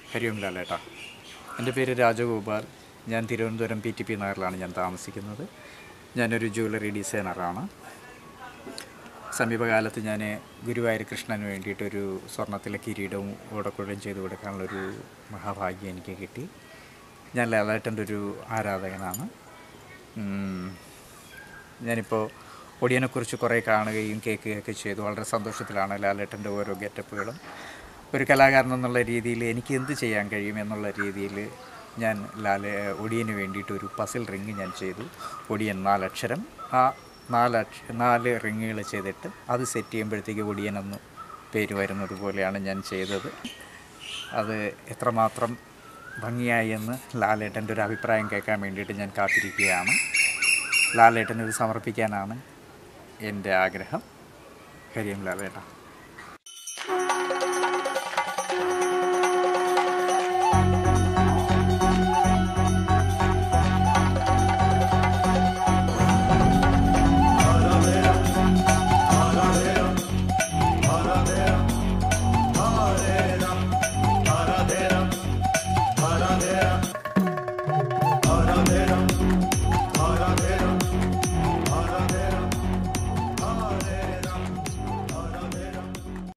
ഹരിയോം ലാലേട്ടാ എൻ്റെ പേര് രാജഗോപാൽ ഞാൻ തിരുവനന്തപുരം പി ടി പി നഗറിലാണ് ഞാൻ താമസിക്കുന്നത് ഞാനൊരു ജ്വല്ലറി ഡിസൈനറാണ് സമീപകാലത്ത് ഞാൻ ഗുരുവായൂർ കൃഷ്ണന് വേണ്ടിയിട്ടൊരു സ്വർണ്ണത്തിലെ കിരീടവും ഓടക്കുഴലും ചെയ്തു കൊടുക്കാനുള്ളൊരു മഹാഭാഗ്യം എനിക്ക് കിട്ടി ഞാൻ ലാലേട്ടൻ്റെ ഒരു ആരാധകനാണ് ഉം, ഞാനിപ്പോൾ ഒടിയനെക്കുറിച്ച് കുറേ കാണുകയും കേൾക്കുകയൊക്കെ ചെയ്തു വളരെ സന്തോഷത്തിലാണ് ലാലേട്ടൻ്റെ ഓരോ ഗെറ്റപ്പുകളും ഒരു കലാകാരൻ എന്നുള്ള രീതിയിൽ എനിക്ക് എന്ത് ചെയ്യാൻ കഴിയും എന്നുള്ള രീതിയിൽ ഞാൻ ലാലെ ഒടിയന് വേണ്ടിയിട്ട് ഒരു പസിൽ റിങ് ഞാൻ ചെയ്തു ഒടിയൻ നാലക്ഷരം ആ നാലക്ഷ നാല് റിങ്ങുകൾ ചെയ്തിട്ട് അത് സെറ്റ് ചെയ്യുമ്പോഴത്തേക്ക് ഒടിയനെന്ന് പേര് വരുന്നത് പോലെയാണ് ഞാൻ ചെയ്തത് അത് എത്രമാത്രം ഭംഗിയായി എന്ന് ലാലേട്ടൻ്റെ ഒരു അഭിപ്രായം കേൾക്കാൻ വേണ്ടിയിട്ട് ഞാൻ കാത്തിരിക്കുകയാണ് ലാലേട്ടന് ഇത് സമർപ്പിക്കാനാണ് എൻ്റെ ആഗ്രഹം ഹരിയം ലാലേട്ട